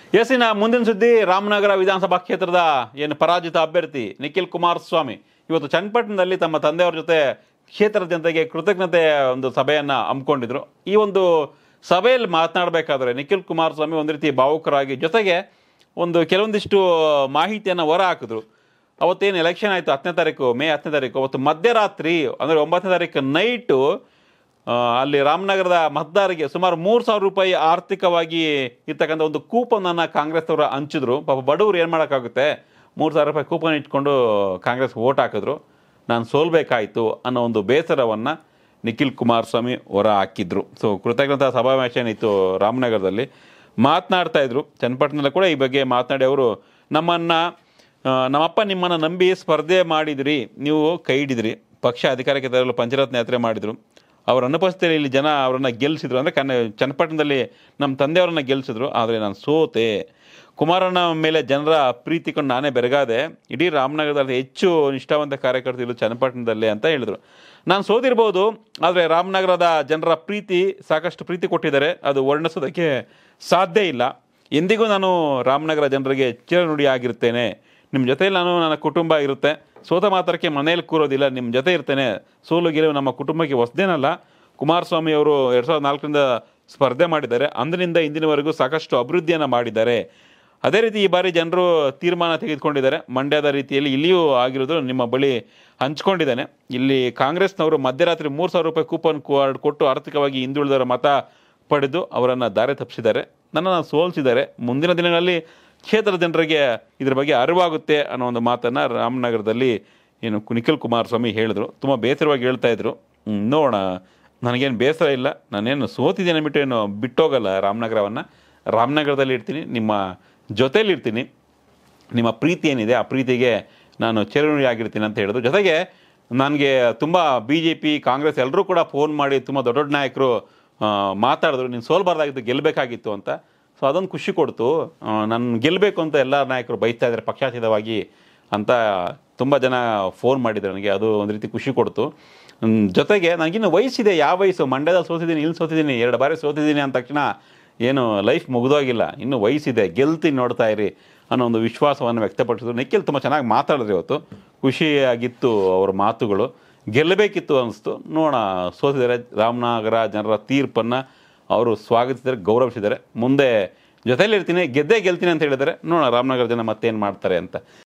S ಇನ್ನ ಮುಂದಿನ ಸುದ್ದಿ ರಾಮನಗರ ವಿಧಾನಸಭಾ ಕ್ಷೇತ್ರದ ಏನು ಪರಾಜಿತ ಅಭ್ಯರ್ಥಿ ನಿಖಿಲ್ ಕುಮಾರಸ್ವಾಮಿ ಇವತ್ತು ಚನ್ನಪಟ್ಟಣದಲ್ಲಿ ತಮ್ಮ ತಂದೆಯವರ ಜೊತೆ ಕ್ಷೇತ್ರದ ಜನತೆಗೆ ಕೃತಜ್ಞತೆ ಒಂದು ಸಭೆಯನ್ನ ಹಮ್ಮಿಕೊಂಡಿದ್ರು ಈ ಒಂದು ಸಭೆಯಲ್ಲಿ ಮಾತನಾಡಬೇಕಾದ್ರೆ ನಿಖಿಲ್ ಕುಮಾರಸ್ವಾಮಿ ಒಂದು ರೀತಿ ಭಾವುಕರಾಗಿ ಜೊತೆಗೆ ಒಂದು ಕೆಲವೊಂದಿಷ್ಟು ಮಾಹಿತಿಯನ್ನು ಹೊರ ಹಾಕಿದ್ರು ಅವತ್ತೇನು ಎಲೆಕ್ಷನ್ ಆಯಿತು ಹತ್ತನೇ ತಾರೀಕು ಮೇ ಹತ್ತನೇ ತಾರೀಕು ಅವತ್ತು ಮಧ್ಯರಾತ್ರಿ ಅಂದರೆ ಒಂಬತ್ತನೇ ತಾರೀಕು ನೈಟು ಆ, ಅಲ್ಲಿ ರಾಮನಗರದ ಮತದಾರರಿಗೆ ಸುಮಾರು ಮೂರು ಸಾವಿರ ರೂಪಾಯಿ ಆರ್ಥಿಕವಾಗಿ ಇರ್ತಕ್ಕಂಥ ಒಂದು ಕೂಪನನ್ನು ಕಾಂಗ್ರೆಸ್ ಅವರು ಹಂಚಿದ್ರು ಪಾಪ ಬಡವರು ಏನು ಮಾಡೋಕ್ಕಾಗುತ್ತೆ ಮೂರು ಸಾವಿರ ರೂಪಾಯಿ ಕೂಪನ್ ಇಟ್ಕೊಂಡು ಕಾಂಗ್ರೆಸ್ ಓಟ್ ಹಾಕಿದ್ರು ನಾನು ಸೋಲ್ಬೇಕಾಯಿತು ಅನ್ನೋ ಒಂದು ಬೇಸರವನ್ನು ನಿಖಿಲ್ ಕುಮಾರಸ್ವಾಮಿ ಹೊರ ಹಾಕಿದ್ರು ಸೊ ಕೃತಜ್ಞತಾ ಸಮಾವೇಶ ಏನಿತ್ತು ರಾಮನಗರದಲ್ಲಿ ಮಾತನಾಡ್ತಾ ಇದ್ರು ಚನ್ನಪಟ್ಟಣದಲ್ಲಿ ಕೂಡ ಈ ಬಗ್ಗೆ ಮಾತನಾಡಿ ಅವರು ನಮ್ಮನ್ನು ಆ, ನಮ್ಮಪ್ಪ ನಿಮ್ಮನ್ನು ನಂಬಿ ಸ್ಪರ್ಧೆ ಮಾಡಿದ್ರಿ ನೀವು ಕೈ ಹಿಡಿದ್ರಿ ಪಕ್ಷ ಅಧಿಕಾರಕ್ಕೆ ತರಲು ಪಂಚರತ್ನ ಯಾತ್ರೆ ಮಾಡಿದ್ರು ಅವರ ಅನುಪಸ್ಥಿತಿಯಲ್ಲಿ ಇಲ್ಲಿ ಜನ ಅವರನ್ನು ಗೆಲ್ಲಿಸಿದ್ರು ಅಂದರೆ ಕನ್ನ ಚನ್ನಪಟ್ಟಣದಲ್ಲಿ ನಮ್ಮ ತಂದೆಯವರನ್ನ ಗೆಲ್ಲಿಸಿದ್ರು ಆದರೆ ನಾನು ಸೋತೆ ಕುಮಾರಣ್ಣ ಮೇಲೆ ಜನರ ಪ್ರೀತಿ ಕೊಂಡು ನಾನೇ ಬೆರಗಾದೆ ಇಡೀ ರಾಮನಗರದಲ್ಲಿ ಹೆಚ್ಚು ನಿಷ್ಠಾವಂತ ಕಾರ್ಯಕರ್ತರು ಚನ್ನಪಟ್ಟಣದಲ್ಲಿ ಅಂತ ಹೇಳಿದರು ನಾನು ಸೋತಿರ್ಬೋದು ಆದರೆ ರಾಮನಗರದ ಜನರ ಪ್ರೀತಿ ಸಾಕಷ್ಟು ಪ್ರೀತಿ ಕೊಟ್ಟಿದ್ದಾರೆ ಅದು ವರ್ಣಿಸೋದಕ್ಕೆ ಸಾಧ್ಯ ಇಲ್ಲ ಎಂದಿಗೂ ನಾನು ರಾಮನಗರ ಜನರಿಗೆ ಚಿರನುಡಿ ಆಗಿರ್ತೇನೆ ನಿಮ್ಮ ಜೊತೆಯಲ್ಲಿ ನಾನು ನನ್ನ ಕುಟುಂಬ ಇರುತ್ತೆ ಸೋತ ಮಾತ್ರಕ್ಕೆ ಮನೆಯಲ್ಲಿ ಕೂರೋದಿಲ್ಲ ನಿಮ್ಮ ಜೊತೆ ಇರ್ತೇನೆ ಸೋಲು ಗೆಲುವು ನಮ್ಮ ಕುಟುಂಬಕ್ಕೆ ಹೊಸದೇನಲ್ಲ ಕುಮಾರಸ್ವಾಮಿ ಅವರು ಎರಡು ಸಾವಿರದ ನಾಲ್ಕರಿಂದ ಸ್ಪರ್ಧೆ ಮಾಡಿದ್ದಾರೆ ಅಂದಿನಿಂದ ಇಂದಿನವರೆಗೂ ಸಾಕಷ್ಟು ಅಭಿವೃದ್ಧಿಯನ್ನು ಮಾಡಿದ್ದಾರೆ ಅದೇ ರೀತಿ ಈ ಬಾರಿ ಜನರು ತೀರ್ಮಾನ ತೆಗೆದುಕೊಂಡಿದ್ದಾರೆ ಮಂಡ್ಯದ ರೀತಿಯಲ್ಲಿ ಇಲ್ಲಿಯೂ ಆಗಿರೋದು ನಿಮ್ಮ ಬಳಿ ಹಂಚ್ಕೊಂಡಿದ್ದಾನೆ ಇಲ್ಲಿ ಕಾಂಗ್ರೆಸ್ನವರು ಮಧ್ಯರಾತ್ರಿ ಮೂರು ಸಾವಿರ ರೂಪಾಯಿ ಕೂಪನ್ ಕಾರ್ಡ್ ಕೊಟ್ಟು ಆರ್ಥಿಕವಾಗಿ ಹಿಂದುಳಿದವರ ಮತ ಪಡೆದು ಅವರನ್ನು ದಾರಿ ತಪ್ಪಿಸಿದ್ದಾರೆ ನನ್ನನ್ನು ಸೋಲಿಸಿದ್ದಾರೆ ಮುಂದಿನ ದಿನಗಳಲ್ಲಿ ಕ್ಷೇತ್ರದ ಜನರಿಗೆ ಇದ್ರ ಬಗ್ಗೆ ಅರಿವಾಗುತ್ತೆ ಅನ್ನೋ ಒಂದು ಮಾತನ್ನು ರಾಮನಗರದಲ್ಲಿ ಏನು ಕು- ನಿಖಿಲ್ ಕುಮಾರಸ್ವಾಮಿ ಹೇಳಿದ್ರು ತುಂಬ ಬೇಸರವಾಗಿ ಹೇಳ್ತಾ ಇದ್ರು ಹ್ಮ್, ನೋಡೋಣ ನನಗೇನು ಬೇಸರ ಇಲ್ಲ ನಾನೇನು ಸೋತಿದ್ದೇನೆ ಬಿಟ್ಟು ಏನು ಬಿಟ್ಟೋಗಲ್ಲ ರಾಮನಗರವನ್ನು ರಾಮನಗರದಲ್ಲಿ ಇರ್ತೀನಿ ನಿಮ್ಮ ಜೊತೇಲಿ ಇರ್ತೀನಿ ನಿಮ್ಮ ಪ್ರೀತಿ ಏನಿದೆ ಆ ಪ್ರೀತಿಗೆ ನಾನು ಚಿರಋಣಿ ಆಗಿರ್ತೀನಿ ಅಂತ ಹೇಳಿದ್ರು ಜೊತೆಗೆ ನನಗೆ ತುಂಬ ಬಿ ಜೆ ಪಿ ಕಾಂಗ್ರೆಸ್ ಎಲ್ಲರೂ ಕೂಡ ಫೋನ್ ಮಾಡಿ ತುಂಬ ದೊಡ್ಡ ದೊಡ್ಡ ನಾಯಕರು ಆ, ಮಾತಾಡಿದ್ರು ನೀನು ಸೋಲ್ಬಾರ್ದಾಗಿತ್ತು ಗೆಲ್ಲಬೇಕಾಗಿತ್ತು ಅಂತ ಸೊ ಅದೊಂದು ಖುಷಿ ಕೊಡ್ತು ನಾನು ಗೆಲ್ಲಬೇಕು ಅಂತ ಎಲ್ಲ ನಾಯಕರು ಬೈತಾ ಇದ್ದಾರೆ ಪಕ್ಷಾತೀತವಾಗಿ ಅಂತ ತುಂಬ ಜನ ಫೋನ್ ಮಾಡಿದ್ರು ನನಗೆ ಅದು ಒಂದು ರೀತಿ ಖುಷಿ ಕೊಡ್ತು ಹ್ಮ್, ಜೊತೆಗೆ ನನಗಿನ್ನು ವಯಸ್ಸಿದೆ ಯಾವ ವಯಸ್ಸು ಮಂಡ್ಯದಲ್ಲಿ ಸೋತಿದ್ದೀನಿ ಇಲ್ಲಿ ಸೋತಿದ್ದೀನಿ ಎರಡು ಬಾರಿ ಸೋತಿದ್ದೀನಿ ಅಂದ ತಕ್ಷಣ ಏನು ಲೈಫ್ ಮುಗಿದೋಗಿಲ್ಲ ಇನ್ನು ವಯಸ್ಸಿದೆ ಗೆಲ್ತೀನಿ ನೋಡ್ತಾ ಇರಿ ಅನ್ನೋ ಒಂದು ವಿಶ್ವಾಸವನ್ನು ವ್ಯಕ್ತಪಡಿಸಿದ್ರು ನಿಖಿಲ್ ತುಂಬ ಚೆನ್ನಾಗಿ ಮಾತಾಡಿದ್ರು ಇವತ್ತು ಖುಷಿಯಾಗಿತ್ತು ಅವ್ರ ಮಾತುಗಳು ಗೆಲ್ಲಬೇಕಿತ್ತು ಅನಿಸ್ತು ನೋಡೋಣ ಸೋತಿದ್ದಾರೆ ರಾಮನಗರ ಜನರ ತೀರ್ಪನ್ನು ಅವರು ಸ್ವಾಗತಿಸಿದ್ದಾರೆ ಗೌರವಿಸಿದ್ದಾರೆ ಮುಂದೆ ಜೊತೆಲಿರ್ತೀನಿ ಗೆದ್ದೇ ಗೆಲ್ತೀನಿ ಅಂತ ಹೇಳಿದ್ದಾರೆ ನೋಡೋಣ ರಾಮನಗರ ಜನ ಮತ್ತೇನು ಮಾಡ್ತಾರೆ ಅಂತ